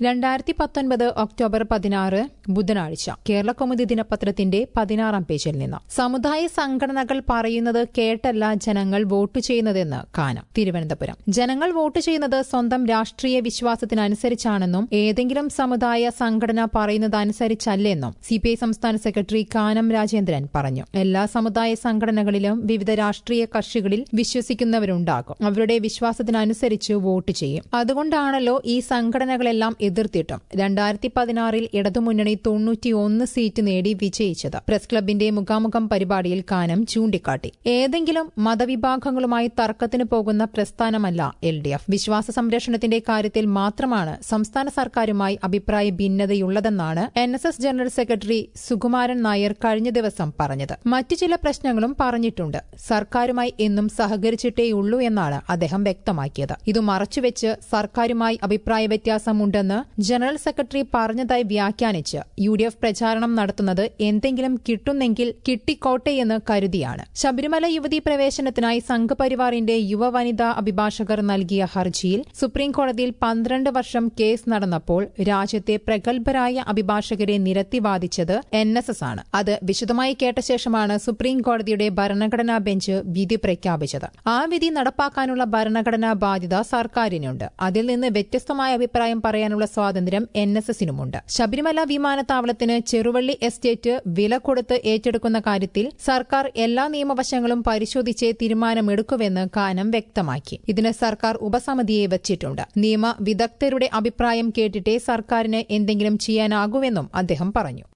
രണ്ടായിരത്തി പത്തൊൻപത് ഒക്ടോബർ പതിനാറ് ബുധനാഴ്ച കേരള കൗമുദി ദിനപത്രത്തിന്റെ പതിനാറാം പേജിൽ നിന്ന് സമുദായ സംഘടനകൾ പറയുന്നത് കേട്ടല്ല ജനങ്ങൾ വോട്ട് ചെയ്യുന്നതെന്ന് കാനം തിരുവനന്തപുരം ജനങ്ങൾ വോട്ട് ചെയ്യുന്നത് സ്വന്തം രാഷ്ട്രീയ വിശ്വാസത്തിനനുസരിച്ചാണെന്നും ഏതെങ്കിലും സമുദായ സംഘടന പറയുന്നതനുസരിച്ചല്ലെന്നും സിപിഐ സംസ്ഥാന സെക്രട്ടറി കാനം രാജേന്ദ്രൻ പറഞ്ഞു എല്ലാ സമുദായ സംഘടനകളിലും വിവിധ രാഷ്ട്രീയ കക്ഷികളിൽ വിശ്വസിക്കുന്നവരുണ്ടാകും അവരുടെ വിശ്വാസത്തിനനുസരിച്ച് വോട്ട് ചെയ്യും അതുകൊണ്ടാണല്ലോ ഈ സംഘടനകളെല്ലാം എതിർത്തിട്ടും രണ്ടായിരത്തി പതിനാറിൽ ഇടതുമുന്നണി തൊണ്ണൂറ്റിയൊന്ന് സീറ്റ് നേടി വിജയിച്ചത് പ്രസ് ക്ലബിന്റെ മുഖാമുഖം പരിപാടിയിൽ കാനം ചൂണ്ടിക്കാട്ടി ഏതെങ്കിലും മതവിഭാഗങ്ങളുമായി തർക്കത്തിന് പോകുന്ന പ്രസ്ഥാനമല്ല എൽ ഡി എഫ് വിശ്വാസ സംരക്ഷണത്തിന്റെ കാര്യത്തിൽ മാത്രമാണ് സംസ്ഥാന സർക്കാരുമായി അഭിപ്രായ ഭിന്നതയുള്ളതെന്നാണ് N S S general secretary Sukumaran Nair കഴിഞ്ഞ ദിവസം പറഞ്ഞത് മറ്റു ചില പ്രശ്നങ്ങളും പറഞ്ഞിട്ടുണ്ട് സർക്കാരുമായി എന്നും സഹകരിച്ചിട്ടേയുള്ളൂ എന്നാണ് അദ്ദേഹം വ്യക്തമാക്കിയത് ഇത് മറച്ചുവെച്ച് സർക്കാരുമായി അഭിപ്രായ വ്യത്യാസമുണ്ടെന്ന് ജനറൽ സെക്രട്ടറി പറഞ്ഞതായി വ്യാഖ്യാനിച്ച് യു ഡി എഫ് പ്രചാരണം നടത്തുന്നത് എന്തെങ്കിലും കിട്ടുന്നെങ്കിൽ കിട്ടിക്കോട്ടെയെന്ന് കരുതിയാണ് ശബരിമല യുവതീ പ്രവേശനത്തിനായി സംഘപരിവാറിന്റെ യുവ വനിതാ അഭിഭാഷകർ നൽകിയ ഹർജിയിൽ സുപ്രീംകോടതിയിൽ പന്ത്രണ്ട് വർഷം കേസ് നടന്നപ്പോൾ രാജ്യത്തെ പ്രഗത്ഭരായ അഭിഭാഷകരെ നിരത്തി വാദിച്ചത് എൻ എസ് എസ് ആണ് അത് വിശദമായി കേട്ട ശേഷമാണ് സുപ്രീം കോടതിയുടെ ഭരണഘടനാ ബെഞ്ച് വിധി പ്രഖ്യാപിച്ചത് ആ വിധി നടപ്പാക്കാനുള്ള ഭരണഘടനാ ബാധ്യത സർക്കാരിനുണ്ട് അതിൽ നിന്ന് വ്യത്യസ്തമായ അഭിപ്രായം പറയാനുള്ള സ്വാതന്ത്ര്യം എൻ എസ് എസിനുമുണ്ട് ശബരിമല വിമാനത്താവളത്തിന് ചെറുവള്ളി എസ്റ്റേറ്റ് വില കൊടുത്ത് ഏറ്റെടുക്കുന്ന കാര്യത്തിൽ സർക്കാർ എല്ലാ നിയമവശങ്ങളും പരിശോധിച്ചേ തീരുമാനമെടുക്കുമെന്ന് കാനം വ്യക്തമാക്കി ഇതിന് സർക്കാർ ഉപസമിതിയെ വച്ചിട്ടുണ്ട് നിയമ വിദഗ്ധരുടെ അഭിപ്രായം കേട്ടിട്ടേ സർക്കാരിന് എന്തെങ്കിലും ചെയ്യാനാകൂവെന്നും അദ്ദേഹം പറഞ്ഞു